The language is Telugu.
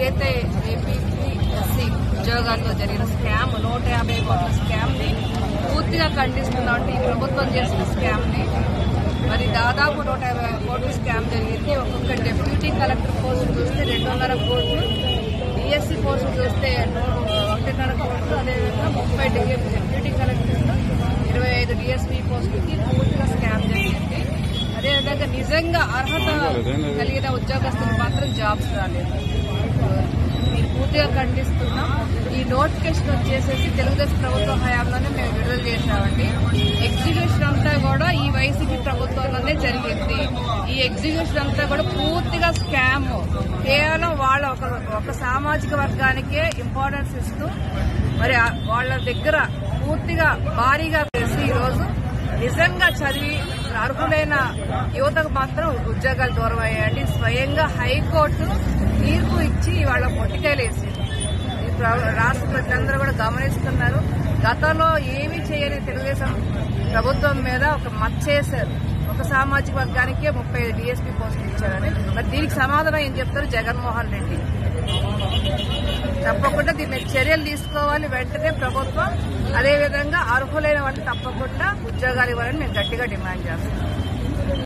ఏదైతే ఏపీఎస్సీ ఉద్యోగాల్లో జరిగిన స్కామ్ నూట యాభై కోట్ల స్కామ్ ని పూర్తిగా ఖండిస్తున్నాం అంటే ఈ ప్రభుత్వం చేసిన స్కామ్ ని మరి దాదాపు నూట యాభై కోట్ల స్కామ్ జరిగింది ఒక్కొక్క డెప్యూటీ కలెక్టర్ పోస్టు చూస్తే రెండున్నర కోట్లు డిఎస్సి పోస్టు చూస్తే నూ- ఒకటిన్నర కోట్లు అదేవిధంగా ముప్పై డెప్యూటీ కలెక్టర్లు ఇరవై ఐదు డిఎస్పీ పోస్టులకి పూర్తిగా స్కామ్ జరిగింది అదేవిధంగా నిజంగా అర్హత కలిగిన ఉద్యోగస్తులకు మాత్రం జాబ్స్ రాలేదు మీరు పూర్తిగా ఖండిస్తున్నాం ఈ నోటిఫికేషన్ వచ్చేసేసి తెలుగుదేశం ప్రభుత్వ హయాంలోనే మేము విడుదల చేశామండి ఎగ్జిక్యూషన్ అంతా కూడా ఈ వైసీపీ ప్రభుత్వంలోనే జరిగింది ఈ ఎగ్జిక్యూషన్ అంతా కూడా పూర్తిగా స్కామ్ కేవలం వాళ్ళ ఒక ఒక సామాజిక వర్గానికే ఇంపార్టెన్స్ ఇస్తూ మరి ఆ- వాళ్ళ దగ్గర పూర్తిగా భారీగా చేసి ఈరోజు నిజంగా చదివి అర్హులైన యువతకు మాత్రం ఉద్యోగాలు దూరం అయ్యాయండి స్వయంగా హైకోర్టు తీర్పు ఇచ్చి వాళ్ళ పొట్టికాయలేసింది ఈ ప్ర- రాష్ట్ర ప్రజలందరూ కూడా గమనిస్తున్నారు గతంలో ఏమీ చేయని తెలుగుదేశం ప్రభుత్వం మీద ఒక మచ్చేశారు ఒక సామాజిక వర్గానికే ముప్పై ఐదు డిఎస్పీ పోస్టులు ఇచ్చారని మరి దీనికి సమాధానం ఏం చెప్తారు జగన్మోహన్ రెడ్డి తప్పకుండా దీని మీద చర్యలు తీసుకోవాలి వెంటనే ప్రభుత్వం అదేవిధంగా అర్హులైన వాళ్ళకి తప్పకుండా ఉద్యోగాలు ఇవ్వాలని మేము గట్టిగా డిమాండ్ చేస్తాం